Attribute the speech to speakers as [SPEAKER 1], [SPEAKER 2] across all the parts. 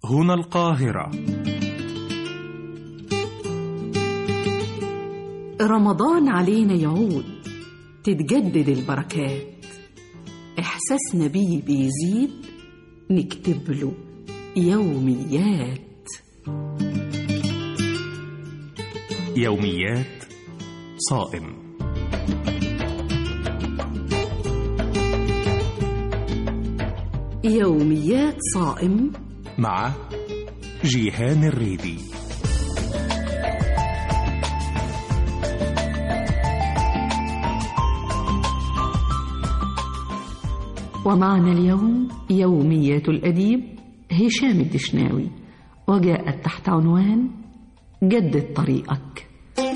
[SPEAKER 1] هنا القاهرة
[SPEAKER 2] رمضان علينا يعود تتجدد البركات إحساسنا بيه بيزيد نكتب له يوميات
[SPEAKER 1] يوميات صائم
[SPEAKER 2] يوميات صائم
[SPEAKER 1] مع جيهان الريدي
[SPEAKER 2] ومعنا اليوم يوميات الأديب هشام الدشناوي وجاءت تحت عنوان جدد طريقك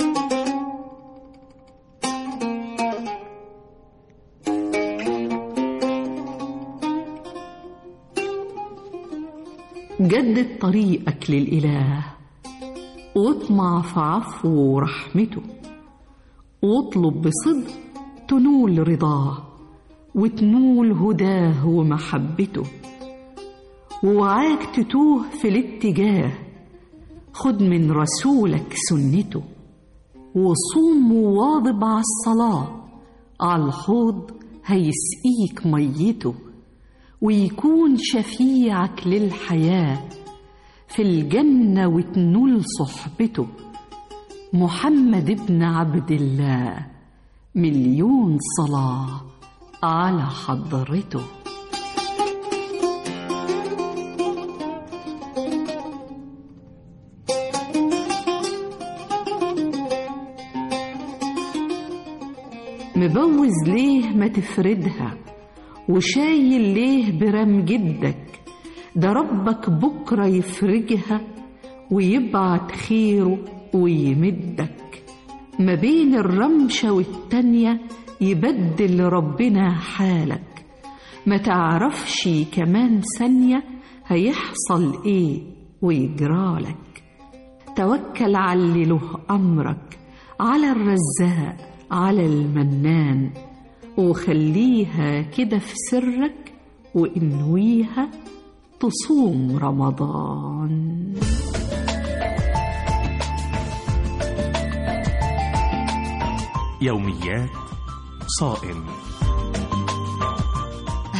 [SPEAKER 2] جدد طريقك للإله واطمع في عفوه ورحمته واطلب بصدق تنول رضاه وتنول هداه ومحبته ووعاك تتوه في الاتجاه خد من رسولك سنته وصوم وواظب على الصلاة على الحوض هيسقيك ميته ويكون شفيعك للحياة في الجنة وتنول صحبته محمد ابن عبد الله مليون صلاة على حضرته مبوز ليه ما تفردها وشايل ليه برام جدك ده ربك بكرة يفرجها ويبعت خيره ويمدك ما بين الرمشة والتانية يبدل ربنا حالك ما تعرفش كمان ثانية هيحصل ايه ويجرالك توكل على اللي له أمرك على الرزاق على المنان وخليها كده في سرك وانويها تصوم رمضان
[SPEAKER 1] يوميات صائم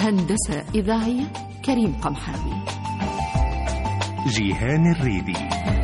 [SPEAKER 2] هندسة إذاعية كريم قمحاوي
[SPEAKER 1] جيهان الريدي